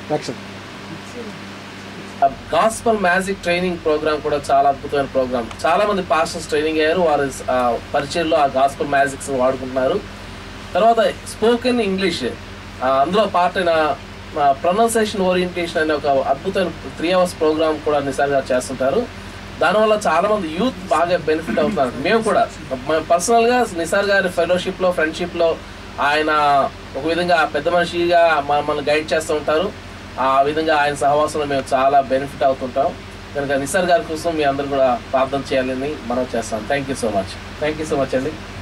action gospel magic training program కూడా చాలా అద్భుతమైన ప్రోగ్రామ్ చాలా మంది పాస్టర్స్ ట్రైనింగ్ అయ్యారు వారి ఆ, పరిచయంలో ఆ గాస్పల్ మ్యాజిక్స్ వాడుకుంటున్నారు తర్వాత స్పోకెన్ ఇంగ్లీష్ అందులో పార్ట్ అయిన ప్రొనౌన్సేషన్ ఓరియంటేషన్ అనే ఒక అద్భుతమైన త్రీ అవర్స్ ప్రోగ్రామ్ కూడా నిసార్ గారు చేస్తుంటారు దానివల్ల చాలా మంది యూత్ బాగా బెనిఫిట్ అవుతున్నారు మేము కూడా మేము పర్సనల్గా నిసార్ గారి ఫెలోషిప్లో ఫ్రెండ్షిప్లో ఆయన ఒక విధంగా పెద్ద మనిషిగా మనల్ని గైడ్ చేస్తూ ఉంటారు ఆ విధంగా ఆయన సహవాసంలో మేము చాలా బెనిఫిట్ అవుతుంటాం కనుక నిసార్ గారి కోసం మీ అందరూ కూడా ప్రార్థన చేయాలని మనం చేస్తాం thank you so much thank you so much అండి